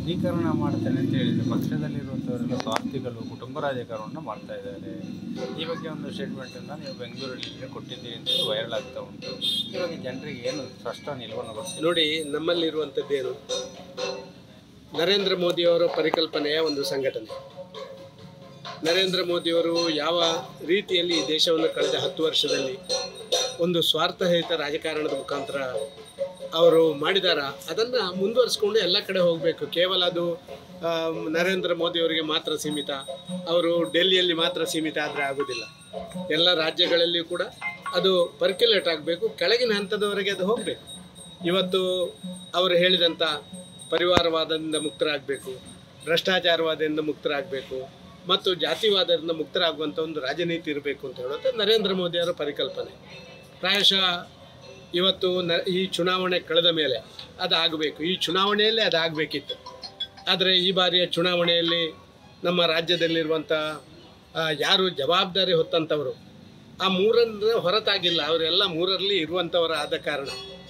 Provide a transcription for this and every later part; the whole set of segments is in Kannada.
ಶುದ್ಧೀಕರಣ ಮಾಡ್ತೇನೆ ಅಂತ ಹೇಳಿದ್ರು ಪಕ್ಷದಲ್ಲಿರುವಂಥವರೆಲ್ಲ ಸ್ವಾರ್ಥಿಗಳು ಕುಟುಂಬ ರಾಜಕಾರಣವನ್ನು ಮಾಡ್ತಾ ಇದ್ದಾರೆ ಈ ಬಗ್ಗೆ ಒಂದು ಸ್ಟೇಟ್ಮೆಂಟನ್ನು ನೀವು ಬೆಂಗಳೂರಲ್ಲಿ ಕೊಟ್ಟಿದ್ದೀರಿ ಅಂತ ವೈರಲ್ ಆಗ್ತಾ ಉಂಟು ಇವಾಗ ಜನರಿಗೆ ಏನು ಸ್ಪಷ್ಟ ನಿಲುವನ್ನು ಗೊತ್ತಿಲ್ಲ ನೋಡಿ ನಮ್ಮಲ್ಲಿರುವಂಥದ್ದೇನು ನರೇಂದ್ರ ಮೋದಿಯವರ ಪರಿಕಲ್ಪನೆಯ ಒಂದು ಸಂಘಟನೆ ನರೇಂದ್ರ ಮೋದಿಯವರು ಯಾವ ರೀತಿಯಲ್ಲಿ ಈ ದೇಶವನ್ನು ಕಳೆದ ಹತ್ತು ವರ್ಷದಲ್ಲಿ ಒಂದು ಸ್ವಾರ್ಥರಹಿತ ರಾಜಕಾರಣದ ಮುಖಾಂತರ ಅವರು ಮಾಡಿದಾರ ಅದನ್ನು ಮುಂದುವರಿಸ್ಕೊಂಡು ಎಲ್ಲ ಕಡೆ ಹೋಗಬೇಕು ಕೇವಲ ಅದು ಆ, ನರೇಂದ್ರ ಮೋದಿಯವರಿಗೆ ಮಾತ್ರ ಸೀಮಿತ ಅವರು ಡೆಲ್ಲಿಯಲ್ಲಿ ಮಾತ್ರ ಸೀಮಿತ ಆದರೆ ಆಗೋದಿಲ್ಲ ಎಲ್ಲ ರಾಜ್ಯಗಳಲ್ಲಿಯೂ ಕೂಡ ಅದು ಪರ್ಕ್ಯುಲೇಟ್ ಆಗಬೇಕು ಕೆಳಗಿನ ಹಂತದವರೆಗೆ ಅದು ಹೋಗಬೇಕು ಇವತ್ತು ಅವರು ಹೇಳಿದಂಥ ಪರಿವಾರವಾದದಿಂದ ಮುಕ್ತರಾಗಬೇಕು ಭ್ರಷ್ಟಾಚಾರವಾದದಿಂದ ಮುಕ್ತರಾಗಬೇಕು ಮತ್ತು ಜಾತಿವಾದದಿಂದ ಮುಕ್ತರಾಗುವಂಥ ಒಂದು ರಾಜನೀತಿ ಇರಬೇಕು ಅಂತ ಹೇಳೋದು ನರೇಂದ್ರ ಮೋದಿಯವರ ಪರಿಕಲ್ಪನೆ ಪ್ರಾಯಶಃ ಇವತ್ತು ನ ಈ ಚುನಾವಣೆ ಕಳೆದ ಮೇಲೆ ಅದು ಆಗಬೇಕು ಈ ಚುನಾವಣೆಯಲ್ಲೇ ಅದು ಆಗಬೇಕಿತ್ತು ಆದರೆ ಈ ಬಾರಿಯ ಚುನಾವಣೆಯಲ್ಲಿ ನಮ್ಮ ರಾಜ್ಯದಲ್ಲಿರುವಂಥ ಆ, ಯಾರು ಜವಾಬ್ದಾರಿ ಹೊತ್ತಂಥವರು ಆ ಮೂರನ್ನು ಹೊರತಾಗಿಲ್ಲ ಅವರೆಲ್ಲ ಮೂರರಲ್ಲಿ ಇರುವಂಥವರ ಆದ ಕಾರಣ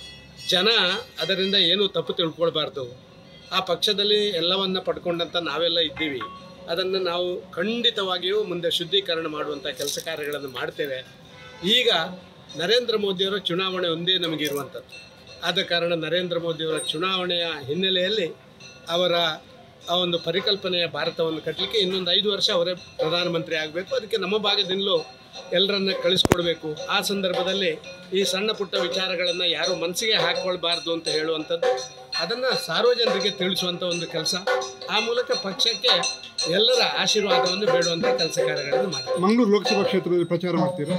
ಜನ ಅದರಿಂದ ಏನೂ ತಪ್ಪು ತಿಳ್ಕೊಳ್ಬಾರ್ದು ಆ ಪಕ್ಷದಲ್ಲಿ ಎಲ್ಲವನ್ನ ಪಡ್ಕೊಂಡಂತ ನಾವೆಲ್ಲ ಇದ್ದೀವಿ ಅದನ್ನು ನಾವು ಖಂಡಿತವಾಗಿಯೂ ಮುಂದೆ ಶುದ್ಧೀಕರಣ ಮಾಡುವಂಥ ಕೆಲಸ ಕಾರ್ಯಗಳನ್ನು ಮಾಡ್ತೇವೆ ಈಗ ನರೇಂದ್ರ ಮೋದಿಯವರ ಚುನಾವಣೆ ಒಂದೇ ನಮಗೆ ಇರುವಂಥದ್ದು ಆದ ಕಾರಣ ನರೇಂದ್ರ ಮೋದಿಯವರ ಚುನಾವಣೆಯ ಹಿನ್ನೆಲೆಯಲ್ಲಿ ಅವರ ಆ ಒಂದು ಪರಿಕಲ್ಪನೆಯ ಭಾರತವನ್ನು ಕಟ್ಟಲಿಕ್ಕೆ ಇನ್ನೊಂದು ಐದು ವರ್ಷ ಅವರೇ ಪ್ರಧಾನಮಂತ್ರಿ ಆಗಬೇಕು ಅದಕ್ಕೆ ನಮ್ಮ ಭಾಗದಿಂದಲೂ ಎಲ್ಲರನ್ನ ಕಳಿಸ್ಕೊಡ್ಬೇಕು ಆ ಸಂದರ್ಭದಲ್ಲಿ ಈ ಸಣ್ಣ ಪುಟ್ಟ ವಿಚಾರಗಳನ್ನು ಯಾರು ಮನಸ್ಸಿಗೆ ಹಾಕ್ಕೊಳ್ಬಾರ್ದು ಅಂತ ಹೇಳುವಂಥದ್ದು ಅದನ್ನು ಸಾರ್ವಜನಿಕರಿಗೆ ತಿಳಿಸುವಂಥ ಒಂದು ಕೆಲಸ ಆ ಮೂಲಕ ಪಕ್ಷಕ್ಕೆ ಎಲ್ಲರ ಆಶೀರ್ವಾದವನ್ನು ಬೇಡುವಂಥ ಕೆಲಸ ಕಾರ್ಯಗಳನ್ನು ಮಾಡಿ ಮಂಗಳೂರು ಲೋಕಸಭಾ ಕ್ಷೇತ್ರದಲ್ಲಿ ಪ್ರಚಾರ ಮಾಡ್ತೀರಾ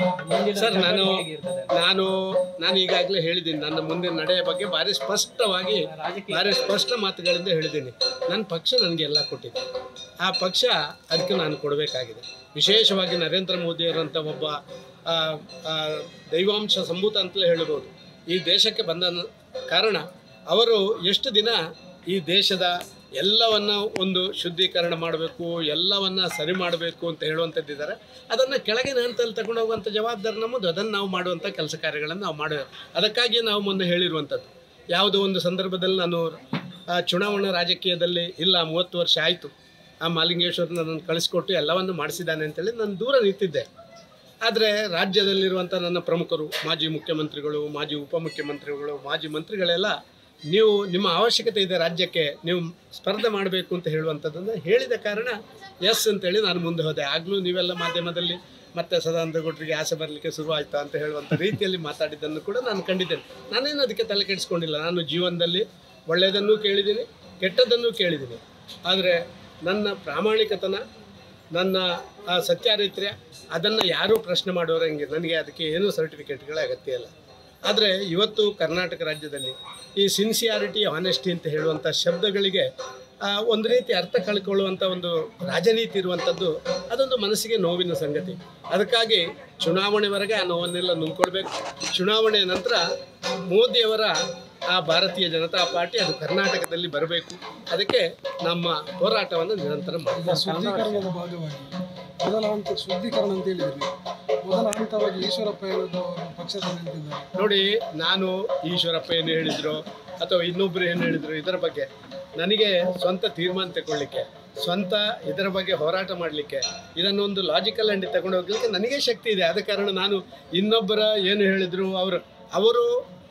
ಸರ್ ನಾನು ನಾನು ನಾನು ಈಗಾಗಲೇ ಹೇಳಿದ್ದೀನಿ ನನ್ನ ಮುಂದಿನ ನಡೆಯ ಬಗ್ಗೆ ಭಾರಿ ಸ್ಪಷ್ಟವಾಗಿ ಭಾರಿ ಸ್ಪಷ್ಟ ಮಾತುಗಳಿಂದ ಹೇಳಿದ್ದೀನಿ ನನ್ನ ಪಕ್ಷ ನನಗೆ ಎಲ್ಲ ಕೊಟ್ಟಿದೆ ಆ ಪಕ್ಷ ಅದಕ್ಕೆ ನಾನು ಕೊಡಬೇಕಾಗಿದೆ ವಿಶೇಷವಾಗಿ ನರೇಂದ್ರ ಮೋದಿಯವರಂಥ ಒಬ್ಬ ಆ, ಆ, ದೈವಾಂಶ ಸಂಭೂತ ಅಂತಲೇ ಹೇಳ್ಬೋದು ಈ ದೇಶಕ್ಕೆ ಬಂದ ನ- ಕಾರಣ ಅವರು ಎಷ್ಟು ದಿನ ಈ ದೇಶದ ಎಲ್ಲವನ್ನ ಒಂದು ಶುದ್ಧೀಕರಣ ಮಾಡಬೇಕು ಎಲ್ಲವನ್ನ ಸರಿ ಮಾಡಬೇಕು ಅಂತ ಹೇಳುವಂಥದ್ದಿದ್ದಾರೆ ಅದನ್ನು ಕೆಳಗಿನ ಹಂತದಲ್ಲಿ ತಗೊಂಡು ಹೋಗುವಂಥ ಜವಾಬ್ದಾರಿ ನಮ್ಮದು ಅದನ್ನು ನಾವು ಮಾಡುವಂಥ ಕೆಲಸ ಕಾರ್ಯಗಳನ್ನು ನಾವು ಮಾಡುವ ಅದಕ್ಕಾಗಿ ನಾವು ಮೊನ್ನೆ ಹೇಳಿರುವಂಥದ್ದು ಯಾವುದೋ ಒಂದು ಸಂದರ್ಭದಲ್ಲಿ ನಾನು ಆ, ಚುನಾವಣಾ ರಾಜಕೀಯದಲ್ಲಿ ಇಲ್ಲ ಮೂವತ್ತು ವರ್ಷ ಆಯಿತು ಆ ಮಾಲಿಂಗೇಶ್ವರ್ ನನ್ನನ್ನು ಕಳಿಸ್ಕೊಟ್ಟು ಎಲ್ಲವನ್ನು ಮಾಡಿಸಿದ್ದಾನೆ ಅಂತೇಳಿ ನಾನು ದೂರ ನಿಂತಿದ್ದೆ ಆದರೆ ರಾಜ್ಯದಲ್ಲಿರುವಂಥ ನನ್ನ ಪ್ರಮುಖರು ಮಾಜಿ ಮುಖ್ಯಮಂತ್ರಿಗಳು ಮಾಜಿ ಉಪಮುಖ್ಯಮಂತ್ರಿಗಳು ಮಾಜಿ ಮಂತ್ರಿಗಳೆಲ್ಲ ನೀವು ನಿಮ್ಮ ಅವಶ್ಯಕತೆ ಇದೆ ರಾಜ್ಯಕ್ಕೆ ನೀವು ಸ್ಪರ್ಧೆ ಮಾಡಬೇಕು ಅಂತ ಹೇಳುವಂಥದ್ದನ್ನು ಹೇಳಿದ ಕಾರಣ ಎಸ್ ಅಂತೇಳಿ ನಾನು ಮುಂದೆ ಹೋದೆ ಆಗಲೂ ನೀವೆಲ್ಲ ಮಾಧ್ಯಮದಲ್ಲಿ ಮತ್ತೆ ಸದಾನಂದ ಗೌಡ್ರಿಗೆ ಆಸೆ ಬರಲಿಕ್ಕೆ ಶುರು ಆಯ್ತಾ ಅಂತ ಹೇಳುವಂಥ ರೀತಿಯಲ್ಲಿ ಮಾತಾಡಿದ್ದನ್ನು ಕೂಡ ನಾನು ಕಂಡಿದ್ದೇನೆ ನಾನೇನು ಅದಕ್ಕೆ ತಲೆ ಕೆಡಿಸ್ಕೊಂಡಿಲ್ಲ ನಾನು ಜೀವನದಲ್ಲಿ ಒಳ್ಳೆಯದನ್ನೂ ಕೇಳಿದ್ದೀನಿ ಕೆಟ್ಟದ್ದನ್ನೂ ಕೇಳಿದ್ದೀನಿ ಆದರೆ ನನ್ನ ಪ್ರಾಮಾಣಿಕತನ ನನ್ನ ಆ ಸತ್ಯಾರಿತ್ರ್ಯ ಅದನ್ನು ಯಾರೂ ಪ್ರಶ್ನೆ ಮಾಡೋರಂಗೆ ನನಗೆ ಅದಕ್ಕೆ ಏನೂ ಸರ್ಟಿಫಿಕೇಟ್ಗಳ ಅಗತ್ಯ ಇಲ್ಲ ಆದರೆ ಇವತ್ತು ಕರ್ನಾಟಕ ರಾಜ್ಯದಲ್ಲಿ ಈ ಸಿನ್ಸಿಯಾರಿಟಿ ಆನೆಸ್ಟಿ ಅಂತ ಹೇಳುವಂಥ ಶಬ್ದಗಳಿಗೆ ಆ, ಒಂದು ರೀತಿ ಅರ್ಥ ಕಳ್ಕೊಳ್ಳುವಂಥ ಒಂದು ರಾಜನೀತಿ ಇರುವಂಥದ್ದು ಅದೊಂದು ಮನಸ್ಸಿಗೆ ನೋವಿನ ಸಂಗತಿ ಅದಕ್ಕಾಗಿ ಚುನಾವಣೆವರೆಗೆ ಆ ನೋವನ್ನೆಲ್ಲ ನುಂಗ್ಕೊಳ್ಬೇಕು ಚುನಾವಣೆಯ ನಂತರ ಮೋದಿಯವರ ಆ ಭಾರತೀಯ ಜನತಾ ಪಾರ್ಟಿ ಅದು ಕರ್ನಾಟಕದಲ್ಲಿ ಬರಬೇಕು ಅದಕ್ಕೆ ನಮ್ಮ ಹೋರಾಟವನ್ನು ನಿರಂತರ ಮಾಡಿ ಶುದ್ಧೀಕರಣದ ಭಾಗವಾಗಿ ಮೊದಲ ಹಂತ ಶುದ್ಧೀಕರಣ ಅಂತ ಹೇಳಿದ್ರಿ ಮೊದಲ ಹಂತವಾಗಿ ಈಶ್ವರಪ್ಪ ಹೇಳೋದು ಅವರು ಪಕ್ಷದಲ್ಲಿ ನಿಂತಿದ್ದಾರೆ ನೋಡಿ ನಾನು ಈಶ್ವರಪ್ಪ ಏನು ಹೇಳಿದ್ರು ಅಥವಾ ಇನ್ನೊಬ್ರು ಏನು ಹೇಳಿದ್ರು ಇದರ ಬಗ್ಗೆ ನನಗೆ ಸ್ವಂತ ತೀರ್ಮಾನ ತಗೊಳ್ಳಿಕ್ಕೆ ಸ್ವಂತ ಇದರ ಬಗ್ಗೆ ಹೋರಾಟ ಮಾಡಲಿಕ್ಕೆ ಇದನ್ನೊಂದು ಲಾಜಿಕಲ್ ಆ್ಯಂಡ್ ತಗೊಂಡು ಹೋಗ್ಲಿಕ್ಕೆ ನನಗೆ ಶಕ್ತಿ ಇದೆ ಆದ ಕಾರಣ ನಾನು ಇನ್ನೊಬ್ಬರ ಏನು ಹೇಳಿದ್ರು ಅವರು ಅವರು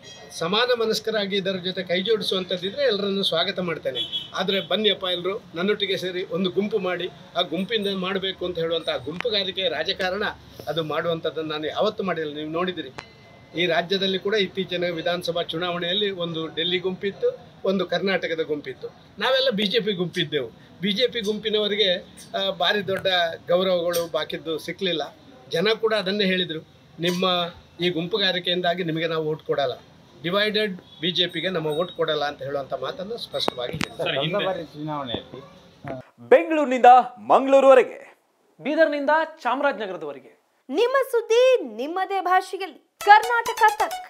ಸಮಾನ ಮನಸ್ಕರಾಗಿ ಇದರ ಜೊತೆ ಕೈ ಜೋಡಿಸುವಂಥದ್ದಿದ್ರೆ ಎಲ್ಲರನ್ನು ಸ್ವಾಗತ ಮಾಡ್ತೇನೆ ಆದರೆ ಬನ್ನಿಯಪ್ಪ ಎಲ್ಲರೂ ನನ್ನೊಟ್ಟಿಗೆ ಸೇರಿ ಒಂದು ಗುಂಪು ಮಾಡಿ ಆ ಗುಂಪಿಂದ ಮಾಡಬೇಕು ಅಂತ ಹೇಳುವಂಥ ಆ ಗುಂಪುಗಾರಿಕೆ ರಾಜಕಾರಣ ಅದು ಮಾಡುವಂಥದ್ದನ್ನು ನಾನು ಯಾವತ್ತೂ ಮಾಡಿಲ್ಲ ನೀವು ನೋಡಿದಿರಿ ಈ ರಾಜ್ಯದಲ್ಲಿ ಕೂಡ ಇತ್ತೀಚಿನ ವಿಧಾನಸಭಾ ಚುನಾವಣೆಯಲ್ಲಿ ಒಂದು ಡೆಲ್ಲಿ ಗುಂಪಿತ್ತು ಒಂದು ಕರ್ನಾಟಕದ ಗುಂಪಿತ್ತು ನಾವೆಲ್ಲ ಬಿ ಜೆ ಪಿ ಗುಂಪಿದ್ದೆವು ಬಿ ಜೆ ಪಿ ಗುಂಪಿನವರಿಗೆ ಆ, ಭಾರಿ ದೊಡ್ಡ ಗೌರವಗಳು ಬಾಕಿದ್ದು ಸಿಕ್ಕಲಿಲ್ಲ ಜನ ಕೂಡ ಅದನ್ನೇ ಹೇಳಿದರು ನಿಮ್ಮ ಈ ಗುಂಪುಗಾರಿಕೆಯಿಂದಾಗಿ ನಿಮಗೆ ನಾವು ಓಟ್ ಕೊಡಲ್ಲ ಡಿವೈಡೆಡ್ ಬಿ ಜೆ ಪಿಗೆ ನಮ್ಮ ಓಟ್ ಕೊಡಲ್ಲ ಅಂತ ಹೇಳುವಂಥ ಮಾತನ್ನು ಸ್ಪಷ್ಟವಾಗಿ ಹೇಳಿದ್ದಾರೆ ಕಳೆದ ಬಾರಿ ಚುನಾವಣೆಯಲ್ಲಿ ಬೆಂಗಳೂರಿನಿಂದ ಮಂಗಳೂರುವರೆಗೆ ಬೀದರ್ನಿಂದ ಚಾಮರಾಜನಗರದವರೆಗೆ ನಿಮ್ಮ ಸುದ್ದಿ ನಿಮ್ಮದೇ ಭಾಷೆಯಲ್ಲಿ ಕರ್ನಾಟಕ ತಕ್